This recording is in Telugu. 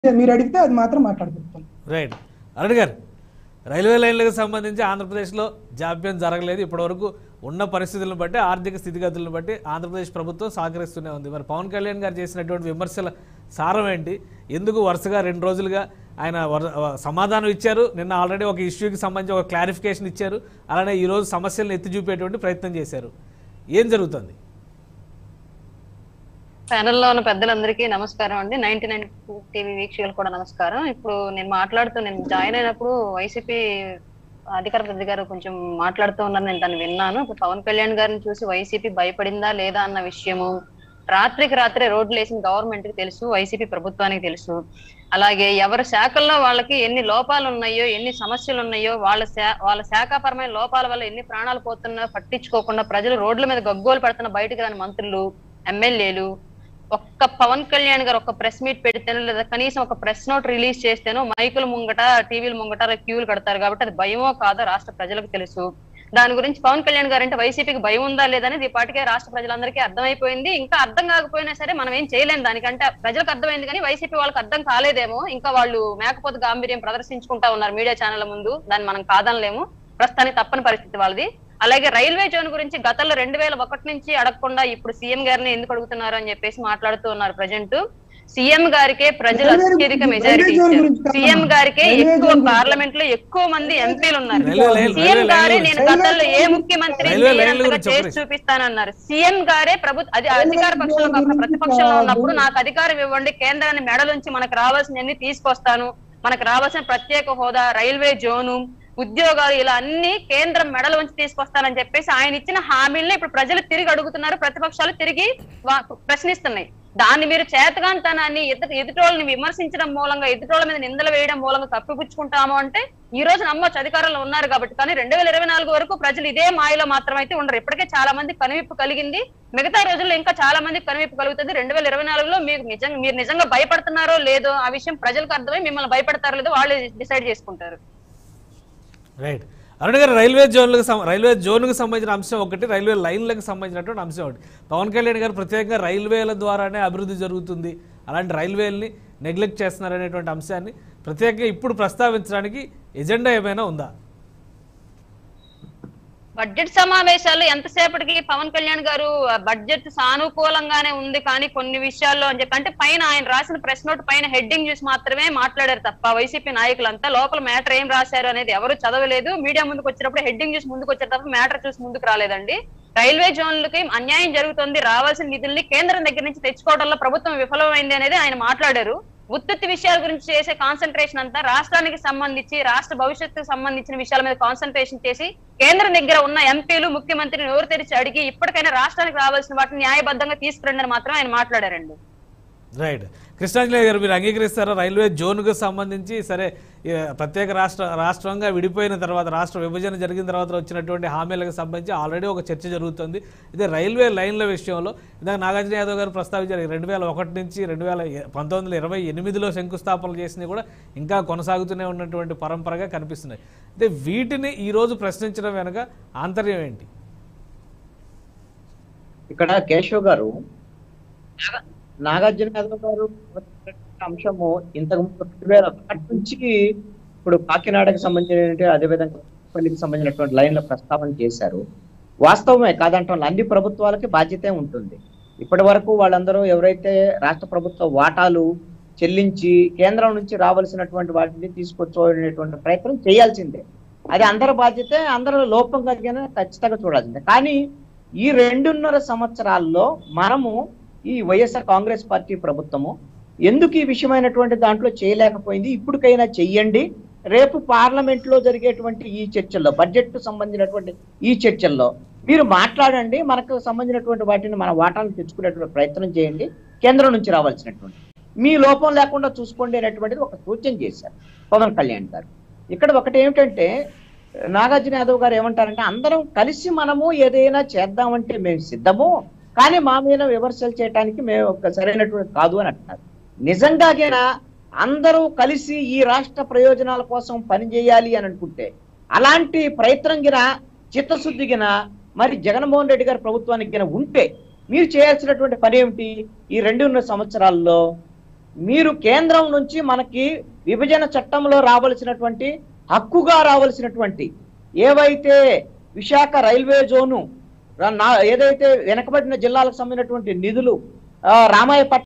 మీరు అడిగితే అది మాత్రం మాట్లాడగలుగుతాను రైట్ అరుణ్ గారు రైల్వే లైన్లకు సంబంధించి ఆంధ్రప్రదేశ్లో జాప్యం జరగలేదు ఇప్పటివరకు ఉన్న పరిస్థితులను బట్టి ఆర్థిక స్థితిగతులను బట్టి ఆంధ్రప్రదేశ్ ప్రభుత్వం సహకరిస్తూనే ఉంది మరి పవన్ కళ్యాణ్ గారు చేసినటువంటి విమర్శల సారం ఏంటి ఎందుకు వరుసగా రెండు రోజులుగా ఆయన వర- సమాధానం ఇచ్చారు నిన్న ఆల్రెడీ ఒక ఇష్యూకి సంబంధించి ఒక క్లారిఫికేషన్ ఇచ్చారు అలానే ఈరోజు సమస్యలను ఎత్తి చూపేటువంటి ప్రయత్నం చేశారు ఏం జరుగుతుంది ప్యానెల్లో ఉన్న పెద్దలందరికీ నమస్కారం అండి నైన్టీ నైన్ టీవీ వీక్షకులు కూడా నమస్కారం ఇప్పుడు నేను మాట్లాడుతూ నేను జాయిన్ అయినప్పుడు వైసీపీ అధికార ప్రతి గారు కొంచెం మాట్లాడుతూ ఉన్నారు నేను దాన్ని విన్నాను ఇప్పుడు పవన్ కళ్యాణ్ గారిని చూసి వైసీపీ భయపడిందా లేదా అన్న విషయము రాత్రికి రాత్రే రోడ్లు వేసిన గవర్నమెంట్ కి తెలుసు వైసీపీ ప్రభుత్వానికి తెలుసు అలాగే ఎవరి శాఖల్లో వాళ్ళకి ఎన్ని లోపాలు ఉన్నాయో ఎన్ని సమస్యలు ఉన్నాయో వాళ్ళ శా- వాళ్ళ శాఖాపరమైన లోపాల వల్ల ఎన్ని ప్రాణాలు పోతున్నా పట్టించుకోకుండా ప్రజలు రోడ్ల మీద గగ్గోలు పెడుతున్న బయటకు రాని మంత్రులు ఎమ్మెల్యేలు ఒక్క పవన్ కళ్యాణ్ గారు ఒక ప్రెస్ మీట్ పెడితేనో లేదా కనీసం ఒక ప్రెస్ నోట్ రిలీజ్ చేస్తేనో మైకుల ముంగట టీవీల ముంగట క్యూలు కడతారు కాబట్టి అది భయమో కాదో రాష్ట్ర ప్రజలకు తెలుసు దాని గురించి పవన్ కళ్యాణ్ గారు అంటే వైసీపీకి భయం ఉందా లేదనేది ఈ పాటికే రాష్ట్ర ప్రజలందరికీ అర్థమైపోయింది ఇంకా అర్థం కాకపోయినా సరే మనం ఏం చేయలేం దానికంటే ప్రజలకు అర్థమైంది కానీ వైసీపీ వాళ్ళకి అర్థం కాలేదేమో ఇంకా వాళ్ళు మేకపోతు గాంభీర్యం ప్రదర్శించుకుంటా ఉన్నారు మీడియా ఛానల్ ముందు దాన్ని మనం కాదనలేము ప్రస్తుతానికి తప్పని పరిస్థితి వాళ్ళది అలాగే రైల్వే జోన్ గురించి గతంలో రెండు వేల ఒకటి నుంచి అడగకుండా ఇప్పుడు సీఎం గారిని ఎందుకు అడుగుతున్నారు అని చెప్పేసి మాట్లాడుతూ ఉన్నారు ప్రజెంట్ సీఎం గారికే ప్రజలు రైల్వే అత్యధిక గురించి- మెజారిటీ రైల్వే జోన్ ఇచ్చారు గురించి కాదమ్మా. సీఎం గారికే రైల్వే ఎక్కువ జోన్ గురించి. పార్లమెంట్ లో ఎక్కువ మంది ఎంపీలు ఉన్నారు రైల్వే లైన్- సీఎం రైల్వే గారే లైన్ నేను గురించి. గతంలో ఏ రైల్వే ముఖ్యమంత్రి రైల్వే లైన్ల చేయనంతగా గురించి చేసి చెప్పండి. చూపిస్తానన్నారు సీఎం గారే ప్రభుత్వ అది రైల్వే అధికార పక్షంలో జోన్ కాకుండా గురించి ప్రతిపక్షంలో కాదు. ఉన్నప్పుడు నాకు అధికారం ఇవ్వండి కేంద్రాన్ని మెడలుంచి మనకు రావాల్సినన్ని తీసుకొస్తాను మనకు రావాల్సిన ప్రత్యేక హోదా రైల్వే జోను ఉద్యోగాలు ఇలా అన్ని కేంద్రం మెడలు ఉంచి తీసుకొస్తానని చెప్పేసి ఆయన ఇచ్చిన హామీల్ని ఇప్పుడు ప్రజలు తిరిగి అడుగుతున్నారు ప్రతిపక్షాలు తిరిగి వా- ప్రశ్నిస్తున్నాయి దాన్ని మీరు చేతగాంతనాన్ని ఎదుటి ఎదుటోళ్ళని విమర్శించడం మూలంగా ఎదుటోళ్ళ మీద నిందలు వేయడం మూలంగా తప్పిపుచ్చుకుంటాము అంటే ఈ రోజు నమ్మొచ్చు అధికారంలో ఉన్నారు కాబట్టి కానీ రెండు వేల ఇరవై నాలుగు వరకు ప్రజలు ఇదే మాయలో మాత్రమైతే ఉండరు ఇప్పటికే చాలా మంది కనువిప్పు కలిగింది మిగతా రోజుల్లో ఇంకా చాలా మంది కనువిప్పు కలుగుతుంది రెండు వేల ఇరవై నాలుగులో మీకు నిజంగా మీరు నిజంగా భయపడుతున్నారో లేదో ఆ విషయం ప్రజలకు అర్థమై మిమ్మల్ని భయపడతారో లేదో వాళ్ళు డిసైడ్ చేసుకుంటారు రైట్ అరుణ్ గారు రైల్వే జోన్లకు సం- రైల్వే జోన్కు సంబంధించిన అంశం ఒకటి రైల్వే లైన్లకు సంబంధించినటువంటి అంశం ఒకటి పవన్ కళ్యాణ్ గారు ప్రత్యేకంగా రైల్వేల ద్వారానే అభివృద్ధి జరుగుతుంది అలాంటి రైల్వేల్ని నెగ్లెక్ట్ చేస్తున్నారనేటువంటి అంశాన్ని ప్రత్యేకంగా ఇప్పుడు ప్రస్తావించడానికి ఎజెండా ఏమైనా ఉందా బడ్జెట్ సమావేశాలు ఎంతసేపటికి పవన్ కళ్యాణ్ గారు ఆ, బడ్జెట్ సానుకూలంగానే ఉంది కానీ కొన్ని విషయాల్లో అని చెప్పి అంటే పైన ఆయన రాసిన ప్రెస్ నోట్ పైన హెడ్డింగ్ చూసి మాత్రమే మాట్లాడారు తప్ప వైసీపీ నాయకులంతా లోపల మ్యాటర్ ఏం రాశారు అనేది ఎవరు చదవలేదు మీడియా ముందుకు వచ్చినప్పుడు హెడ్డింగ్ చూసి ముందుకు వచ్చారు తప్ప మ్యాటర్ చూసి ముందుకు రాలేదండి రైల్వే జోన్లకి అన్యాయం జరుగుతుంది రావాల్సిన నిధుల్ని కేంద్రం దగ్గర నుంచి తెచ్చుకోవడంలో ప్రభుత్వం విఫలమైంది అనేది ఆయన మాట్లాడారు ఉత్పత్తి విషయాల గురించి చేసే కాన్సన్ట్రేషన్ అంతా రాష్ట్రానికి సంబంధించి రాష్ట్ర భవిష్యత్తుకు సంబంధించిన విషయాల మీద కాన్సన్ట్రేషన్ చేసి కేంద్రం దగ్గర ఉన్న ఎంపీలు ముఖ్యమంత్రిని నోరు తెరిచి అడిగి ఇప్పటికైనా రాష్ట్రానికి రావాల్సిన వాటిని న్యాయబద్ధంగా తీసుకురండి అని మాత్రం ఆయన మాట్లాడారండి రైట్ కృష్ణాంజలి గారు మీరు అంగీకరిస్తారా రైల్వే జోన్కు సంబంధించి సరే ఈ ప్రత్యేక రాష్ట్ర రాష్ట్రంగా విడిపోయిన తర్వాత రాష్ట్ర విభజన జరిగిన తర్వాత వచ్చినటువంటి హామీలకు సంబంధించి ఆల్రెడీ ఒక చర్చ జరుగుతుంది ఇదే రైల్వే లైన్ల విషయంలో ఇందాక నాగార్జున యాదవ్ గారు ప్రస్తావించారు రెండు వేల ఒకటి నుంచి రెండు వేల పంతొమ్మిది వందల ఇరవై ఎనిమిదిలో శంకుస్థాపనలు చేసినవి కూడా ఇంకా కొనసాగుతూనే ఉన్నటువంటి పరంపరగా కనిపిస్తున్నాయి అయితే వీటిని ఈరోజు ప్రశ్నించడం వెనుక ఆంతర్యం ఏంటి ఇక్కడ కేశవ్ గారు నాగ- నాగార్జున యాదవ్ గారు అంశము ఇంతకు ముందు రెండు వేల ఒకటి నుంచి ఇప్పుడు కాకినాడకి సంబంధించిన అదేవిధంగా పల్లికి సంబంధించినటువంటి లైన్ల ప్రస్తావన చేశారు వాస్తవమే కాదంటాం అన్ని ప్రభుత్వాలకి బాధ్యతే ఉంటుంది ఇప్పటి వరకు వాళ్ళందరూ ఎవరైతే రాష్ట్ర ప్రభుత్వ వాటాలు చెల్లించి కేంద్రం నుంచి రావాల్సినటువంటి వాటిని తీసుకొచ్చేటువంటి ప్రయత్నం చేయాల్సిందే అది అందరి బాధ్యతే అందరూ లోపం కలిగిన ఖచ్చితంగా చూడాల్సిందే కానీ ఈ రెండున్నర సంవత్సరాల్లో మనము ఈ వైఎస్ఆర్ కాంగ్రెస్ పార్టీ ప్రభుత్వము ఎందుకు ఈ విషయమైనటువంటి దాంట్లో చేయలేకపోయింది ఇప్పటికైనా చెయ్యండి రేపు పార్లమెంట్ లో జరిగేటువంటి ఈ చర్చల్లో బడ్జెట్ కు సంబంధించినటువంటి ఈ చర్చల్లో మీరు మాట్లాడండి మనకు సంబంధించినటువంటి వాటిని మన వాటాలను తెచ్చుకునేటువంటి ప్రయత్నం చేయండి కేంద్రం నుంచి రావాల్సినటువంటి మీ లోపం లేకుండా చూసుకోండి అనేటువంటిది ఒక సూచన చేశారు పవన్ కళ్యాణ్ గారు ఇక్కడ ఒకటి ఏమిటంటే నాగార్జున యాదవ్ గారు ఏమంటారంటే అందరం కలిసి మనము ఏదైనా చేద్దామంటే మేము సిద్ధము కానీ మా మీద విమర్శలు చేయడానికి మేము ఒక సరైనటువంటి కాదు అని అంటున్నారు నిజంగాగైనా అందరూ కలిసి ఈ రాష్ట్ర ప్రయోజనాల కోసం పనిచేయాలి అని అనుకుంటే అలాంటి ప్రయత్నం గిన చిత్తశుద్ధి గిన మరి జగన్మోహన్ రెడ్డి గారి ప్రభుత్వానికి గిన ఉంటే మీరు చేయాల్సినటువంటి పని ఏమిటి ఈ రెండున్నర సంవత్సరాల్లో మీరు కేంద్రం నుంచి మనకి విభజన చట్టంలో రావలసినటువంటి హక్కుగా రావలసినటువంటి ఏవైతే విశాఖ రైల్వే జోను రా- నా- ఏదైతే వెనకబడిన జిల్లాలకు సంబంధించినటువంటి నిధులు ఆ, రామాయపట్నం